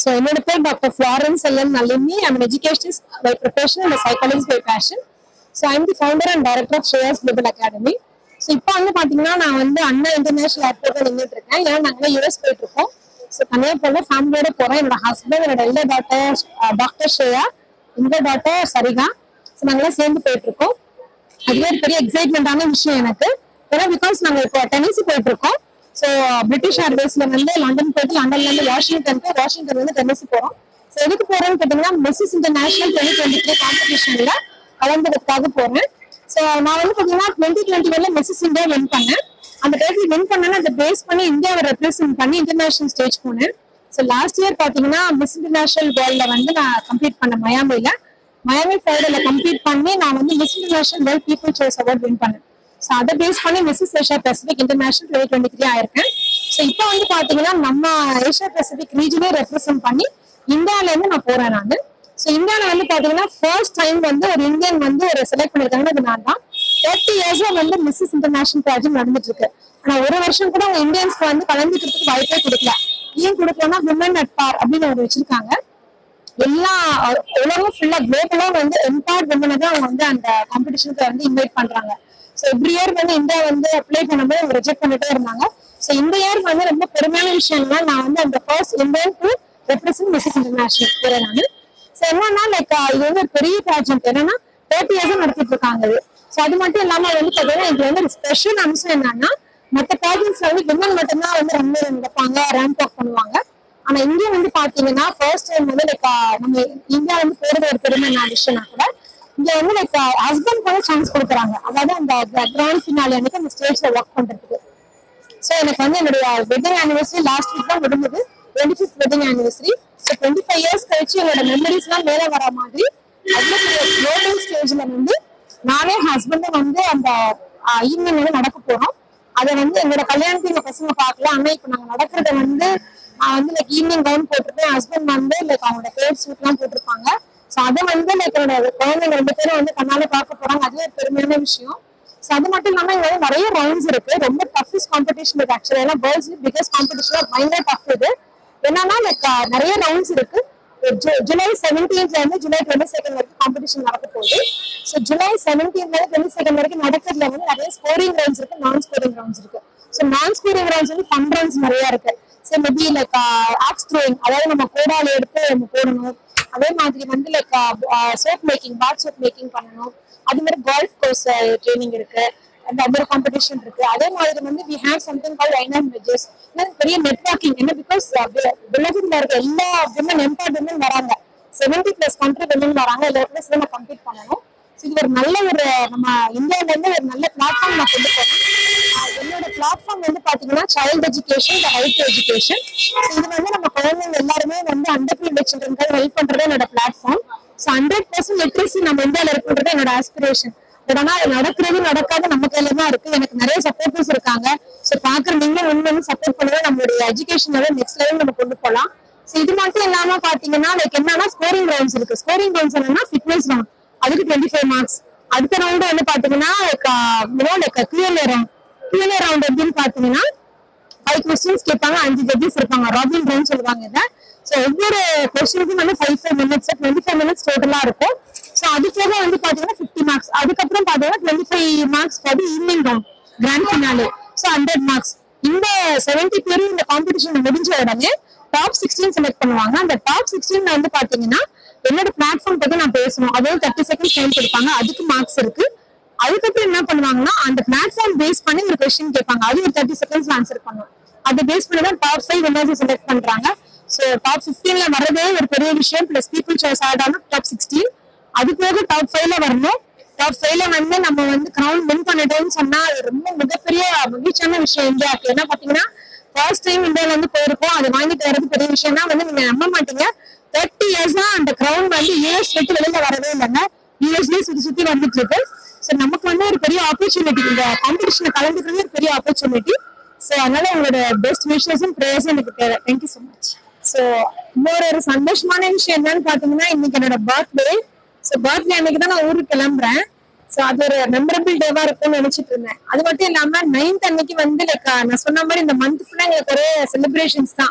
so என்னோட பேர் doctor Florence L N Nalini I'm educationist by profession and psychologist by passion so I'm the founder and director of Shares Global Academy so இப்போ வந்து பாத்தீங்கன்னா நான் வந்து அண்ணா international ஏர்போர்ட்ல நின்றுட்டு இருக்கேன் ஏன்னா நாங்கள் யூஎஸ் போயிட்டு இருக்கோம் ஸோ தனியாக போல ஃபேமிலியோட போறேன் என்னோட ஹஸ்பண்ட் என்னோட எல்லா டாக்டர் டாக்டர் ஸ்ரேயா இந்த டாக்டர் சரிகா ஸோ நாங்களாம் சேர்ந்து போயிட்டு இருக்கோம் அதுவே ஒரு பெரிய எக்ஸைட்மெண்டான விஷயம் எனக்கு ஏன்னா பிகாஸ் நாங்க இப்போ டென்னிசி போயிட்டு இருக்கோம் ஸோ பிரிட்டிஷ் ஏர்வேஸ்ல வந்து லண்டன் போயிட்டு லண்டன்ல இருந்து வாஷிங்டனுக்கு வாஷிங்டன் வந்து டென்னிசி போறோம் ஸோ எதுக்கு போறோம்னு கேட்டீங்கன்னா Mrs international twenty twenty three காம்படிஷன்ல கலந்துக்கிறதுக்காக போறேன் ஸோ நான் வந்து பாத்தீங்கன்னா டுவெண்ட்டி டுவெண்ட்டி ஒன்ல மிஸ்ஸஸ் இந்தியா வின் பண்ணேன் அந்த டைட்டில் வின் பண்ணேன்னு அதை பேஸ் பண்ணி இந்தியாவை ரெப்ரசென்ட் பண்ணி இன்டர்நேஷனல் ஸ்டேஜ் போனேன் ஸோ லாஸ்ட் இயர் பாத்தீங்கன்னா மிஸ் இன்டர்நேஷனல் வேர்ல்ட்ல வந்து நான் கம்ப்ளீட் பண்ணேன் மயாமில மயாமி ஃப்ரைடேல கம்ப்ளீட் பண்ணி நான் வந்து Miss international world people choice award win பண்ணேன் ஸோ அதை பேஸ் பண்ணி Mrs Asia Pacific international twenty twenty three ஆயிருக்கேன் ஸோ இப்போ வந்து பாத்தீங்கன்னா நம்ம ஏஷியா பசிபிக் ரீஜனே ரெப்ரசென்ட் பண்ணி இந்தியால இருந்து நான் போறேன் நான் ஸோ இந்தியால வந்து பாத்தீங்கன்னா ஃபர்ஸ்ட் டைம் வந்து ஒரு இந்தியன் வந்து ஒரு செலக்ட் பண்ணிருக்காங்க அது நான் தான் தேர்ட்டி இயர்ஸா வந்து மிஸ்ஸஸ் இன்டர்நேஷனல் ப்ராஜெக்ட் நடந்துட்டு இருக்கு ஆனா ஒரு வருஷம் கூட அவங்க இந்தியன்ஸ்க்கு வந்து கலந்துக்கிறதுக்கு வாய்ப்பே கொடுக்கல ஏன் கொடுக்கலன்னா விமன் அட் பார் அப்படின்னு ஒரு வச்சிருக்காங்க எல்லா அஹ், உலகம் ஃபுல்லா குளோபலா வந்து எம்பவர்ட் விமனை தான் அவங்க வந்து அந்த காம்படிஷனுக்கு வந்து இன்வைட் பண்றாங்க ஸோ எவ்ரி இயர் வந்து இந்தியா வந்து அப்ளை பண்ணும்போது அவங்க ரிஜெக்ட் பண்ணிட்டே இருந்தாங்க ஸோ இந்த இயர் வந்து ரொம்ப பெருமையான விஷயம்னா நான் வந்து அந்த first Indian to represent Mrs international போறேன் நான் ஸோ என்னன்னா லைக் இது வந்து ஒரு பெரிய ப்ராஜெக்ட் என்னன்னா தேர்ட்டி இயர்ஸ் நடத்திட்டு இருக்காங்க இது ஸோ அது மட்டும் இல்லாம வந்து பாத்தீங்கன்னா இது வந்து ஒரு ஸ்பெஷல் அம்சம் என்னன்னா மற்ற ப்ராஜெக்ட்ஸ்ல வந்து விமன் மட்டும்தான் வந்து ரன்வே நடப்பாங்க ரேம்ப் வாக் பண்ணுவாங்க ஆனா இங்க வந்து பாத்தீங்கன்னா ஃபர்ஸ்ட் டைம் வந்து லைக் நம்ம இந்தியா வந்து போறது ஒரு பெருமை நான் விஷயம்னா கூட இங்க வந்து லைக் ஹஸ்பண்ட் கூட சான்ஸ் கொடுக்குறாங்க அதாவது அந்த கிராண்ட் ஃபினாலே அன்னைக்கு அந்த ஸ்டேஜ்ல ஒர்க் பண்றதுக்கு ஸோ எனக்கு வந்து என்னுடைய வெட்டிங் ஆனிவர்சரி லாஸ்ட் வீக் தான் முடிஞ்சது twenty fifth wedding anniversary so twenty five years கழிச்சு என்னோட மெமரிஸ் எல்லாம் மேல வர மாதிரி அவ்வளோ பெரிய குளோபல் ஸ்டேஜ்ல வந்து நானே ஹஸ்பண்டும் வந்து அந்த ஈவினிங் வந்து நடக்க போறோம் அதை வந்து என்னோட கல்யாணத்துக்கு எங்க பசங்க பார்க்கல ஆனா இப்ப நாங்க நடக்கிறத வந்து நான் வந்து லைக் ஈவினிங் கவுன் போட்டிருப்பேன் ஹஸ்பண்ட் வந்து லைக் அவங்களோட பேர் சூட் எல்லாம் போட்டிருப்பாங்க ஸோ அதை வந்து லைக் என்னோட குழந்தைங்க ரெண்டு பேரும் வந்து கண்ணால பார்க்க போறாங்க அதுவே ஒரு பெருமையான விஷயம் ஸோ அது மட்டும் இல்லாம இங்க வந்து நிறைய ரவுண்ட்ஸ் இருக்கு ரொம்ப டஃபஸ்ட் காம்படிஷன் இருக்கு ஆக்சுவலா ஏன்னா வேர்ல்ட்ஸ் பிகஸ்ட் காம்படிஷன் பயங்கர டஃப் இது என்னன்னா லைக் நிறைய ரவுண்ட்ஸ் இருக்கு ஜூ- ஜூலை செவன்டீன்த்ல இருந்து ஜூலை டுவெண்ட்டி செகண்ட் வரைக்கும் காம்படிஷன் நடக்க போகுது ஸோ ஜூலை செவன்டீன்த்ல இருந்து டுவெண்ட்டி செகண்ட் வரைக்கும் நடக்கிறதுல வந்து நிறைய ஸ்கோரிங் ரவுண்ட்ஸ் இருக்கு நான் ஸ்கோரிங் ரவுண்ட்ஸ் இருக்கு ஸோ நான் ஸ்கோரிங் ரவுண்ட்ஸ் வந்து ஃபன் ரவுண்ட்ஸ் நிறைய இருக்கு so maybe like axe throwing அதாவது நம்ம கோடால எடுத்து நம்ம போடணும் அதே மாதிரி வந்து like soap making bath soap making பண்ணணும் அது மாதிரி கோல்ஃப் கோர்ஸ் ட்ரைனிங் இருக்கு அந்த அதர் காம்படிஷன் இருக்கு அதே மாதிரி வந்து வி ஹேவ் சம்திங் கால் ஐனன் வெஜஸ் பெரிய நெட்வொர்க்கிங் என்ன பிகாஸ் உலகத்துல இருக்க எல்லா விமன் எம்பவர்ட் விமன் வராங்க செவன்டி பிளஸ் கண்ட்ரி விமன் வராங்க எல்லாருக்குமே சேர்ந்து கம்ப்ளீட் பண்ணணும் So இது ஒரு நல்ல ஒரு நம்ம இந்தியால இருந்து ஒரு நல்ல பிளாட்ஃபார்ம் நான் கொண்டு போறேன் ஆஹ் என்னோட பிளாட்ஃபார்ம் வந்து பாத்தீங்கன்னா சைல்ட் எஜுகேஷன் ரைட் எஜுகேஷன் இது வந்து நம்ம குழந்தைங்க எல்லாருமே வந்து அண்டர் பிரிவிலேஜ் சில்ட்ரன்காக ஹெல்ப் பண்றது என்னோட platform so hundred percent literacy நம்ம இந்தியாவில் இருக்குன்றது என்னோட ஆஸ்பிரேஷன் பட் ஆனா அது நடக்கிறது நடக்காது நம்ம கையில தான் இருக்கு எனக்கு நிறைய சப்போர்ட்டர்ஸ் இருக்காங்க ஸோ பாக்குற நீங்களும் உண்மையிலும் சப்போர்ட் பண்ணுங்க நம்மளுடைய எஜுகேஷன் லெவல் நெக்ஸ்ட் லெவல் நம்ம கொண்டு போகலாம் ஸோ இது மட்டும் இல்லாம பாத்தீங்கன்னா லைக் என்னன்னா ஸ்கோரிங் ரவுண்ட்ஸ் இருக்கு ஸ்கோரிங் ரவுண்ட்ஸ் என்னன்னா ஃபிட்னஸ் ரவுண்ட் அதுக்கு டுவெண்ட்டி ஃபைவ் மார்க்ஸ் அடுத்த ரவுண்ட் வந்து பாத்தீங்கன்னா like like QLA round QLA round எப்படின்னு பாத்தீங்கன்னா ஃபைவ் கொஸ்டின்ஸ் கேட்பாங்க அஞ்சு ஜட்ஜஸ் இருப்பாங்க ராபின் ரவுண்ட் சொல்லுவாங்க இதை ஸோ ஒவ்வொரு கொஸ்டினுக்கும் வந்து five five minutes twenty five minutes டோட்டலா இருக்கும் ஸோ அது போக வந்து பாத்தீங்கன்னா ஃபிஃப்டி மார்க்ஸ் அதுக்கப்புறம் பாத்தீங்கன்னா twenty five marks for evening round grand finale so hundred marks இந்த செவன்டி பேரும் இந்த காம்படிஷன் முடிஞ்ச உடனே டாப் சிக்ஸ்டீன் செலக்ட் பண்ணுவாங்க அந்த டாப் சிக்ஸ்டீன்ல வந்து பாத்தீங்கன்னா என்னோட பிளாட்ஃபார்ம் பத்தி நான் பேசணும் அதாவது தேர்ட்டி செகண்ட் டைம் கொடுப்பாங்க அதுக்கு மார்க்ஸ் இருக்கு அதுக்கப்புறம் என்ன பண்ணுவாங்கன்னா அந்த பிளாட்ஃபார்ம் பேஸ் பண்ணி ஒரு கொஸ்டின் கேட்பாங்க அது ஒரு தேர்ட்டி செகண்ட்ஸ்ல ஆன்சர் பண்ணுவோம் அதை பேஸ் பண்ணி தான் டாப் ஃபைவ் வின்னர்ஸ் செலக்ட் பண்றாங்க ஸோ டாப் ஃபிஃப்டீன்ல வரதே ஒரு பெரிய விஷயம் பிளஸ் பீப்புள் சாய்ஸ் ஆடாலும் டாப் சிக்ஸ்டீன் அது போக டாப் ஃபைவ்ல வரணும் டாப் ஃபைவ்ல வந்து நம்ம வந்து கிரவுண்ட் வின் பண்ணிட்டோம்னு சொன்னா அது ரொம்ப மிகப்பெரிய மகிழ்ச்சியான விஷயம் இந்தியாவுக்கு என்ன பாத்தீங்கன்னா ஃபர்ஸ்ட் டைம் இந்தியால வந்து போயிருக்கோம் அதை வாங்கிட்டு வர்றது பெரிய விஷயம்னா வந்து நீங்க நம்ப மாட்டீங்க தேர்ட்டி இயர்ஸ் தான் அந்த கிரவுண்ட் வந்து யூஎஸ் விட்டு வெளியில வரவே இல்லைங்க யூஎஸ்லயே சுத்தி சுத்தி வந்துட்டு இருக்கு ஸோ நமக்கு வந்து ஒரு பெரிய ஆப்பர்ச்சுனிட்டி இந்த காம்படிஷன்ல கலந்துக்கிறது ஒரு பெரிய ஆப்பர்ச்சுனிட்டி ஸோ அதனால உங்களோட பெஸ்ட் விஷஸும் ப்ரேயர்ஸும் எனக்கு தேவை தேங்க்யூ ஸோ மச் ஸோ இன்னொரு ஒரு சந்தோஷமான விஷயம் என்னன்னு பாத்தீங்கன்னா இன்னைக்கு என்னோட பர்த்டே ஸோ பர்த்டே அன்னைக்கு தான் நான் ஊருக்கு கிளம்புறேன் ஸோ அது ஒரு மெமரபிள் டேவா இருக்கும்னு நினைச்சிட்டு இருந்தேன் அது மட்டும் இல்லாம நைன்த் அன்னைக்கு வந்து லைக் நான் சொன்ன மாதிரி இந்த மந்த் ஃபுல்லா எங்களுக்கு ஒரே செலிப்ரேஷன்ஸ் தான்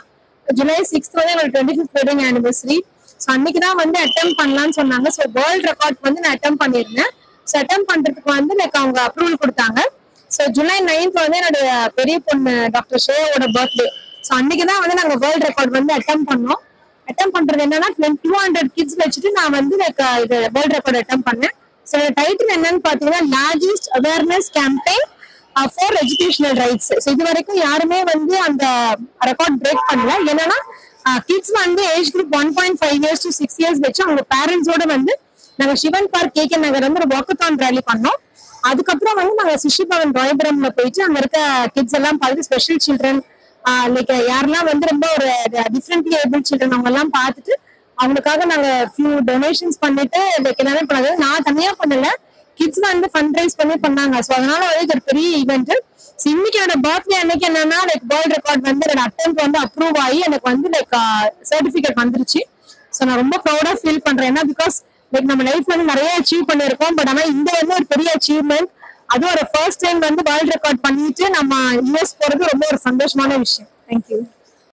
ஜூலை சிக்ஸ்த் வந்து என்னோட twenty fifth wedding anniversary so அன்னைக்கு தான் வந்து அட்டம் பண்ணலாம்னு சொன்னாங்க ஸோ வேர்ல்ட் ரெக்கார்ட் வந்து நான் அட்டம் பண்ணியிருந்தேன் ஸோ அட்டம் பண்றதுக்கு வந்து லைக் அவங்க அப்ரூவல் கொடுத்தாங்க ஸோ ஜூலை நைன்த் வந்து என்னோட பெரிய பொண்ணு டாக்டர் ஷேயோட பர்த்டே ஸோ அன்னைக்கு தான் வந்து நாங்கள் வேர்ல்ட் ரெக்கார்ட் வந்து அட்டம் பண்ணோம் அட்டம் பண்றது என்னன்னா டூ ஹண்ட்ரட் கிட்ஸ் வச்சுட்டு நான் வந்து லைக் இது வேர்ல்ட் ரெக்கார்ட் அட்டம் பண்ணேன் ஸோ டைட்டில் என்னன்னு பார்த்தீங்கன்னா largest awareness campaign for educational rights so இது வரைக்கும் யாருமே வந்து அந்த ரெக்கார்ட் பிரேக் பண்ணல என்னன்னா கிட்ஸ் வந்து age group one point five years to six years வச்சு அவங்க பேரண்ட்ஸோட வந்து நாங்க சிவன் பார்க் கே கே நகர் வந்து ஒரு வாக்கத்தான் ரேலி பண்ணோம் அதுக்கப்புறம் வந்து நாங்க சிஷி பவன் ராயபுரம்ல போயிட்டு அங்க இருக்க கிட்ஸ் எல்லாம் பார்த்து ஸ்பெஷல் சில்ட்ரன் லைக் யாரெல்லாம் வந்து ரொம்ப ஒரு டிஃப்ரெண்ட்லி ஏபிள் சில்ட்ரன் அவங்க எல்லாம் பார்த்துட்டு அவங்களுக்காக நாங்க ஃபியூ டொனேஷன்ஸ் பண்ணிட்டு லைக் எல்லாமே பண்ணாங்க நான் தனியா பண்ணல கிட்ஸ் வந்து ஃபண்ட் ரைஸ் பண்ணி பண்ணாங்க ஸோ அதனால வந்து இது ஒரு பெரிய ஈவெண்ட் இன்னைக்கு என்னோட பர்த்டே அன்னைக்கு என்னன்னா லைக் வேர்ல்ட் ரெக்கார்ட் வந்து என்னோட அட்டம் வந்து அப்ரூவ் ஆகி எனக்கு வந்து லைக் சர்டிபிகேட் வந்துருச்சு ஸோ நான் ரொம்ப ப்ரௌடா ஃபீல் பண்றேன் ஏன்னா பிகாஸ் லைக் நம்ம லைஃப்ல வந்து நிறைய அச்சீவ் பண்ணியிருக்கோம் பட் ஆனா இந்த வந்து ஒரு பெரிய அச்சீவ்மெண்ட் அதுவும் ஒரு ஃபர்ஸ்ட் டைம் வந்து வேர்ல்ட் ரெக்கார்ட் பண்ணிட்டு நம்ம யூஎஸ் போறது ரொம்ப ஒரு சந்தோஷமான விஷயம் தேங்க்யூ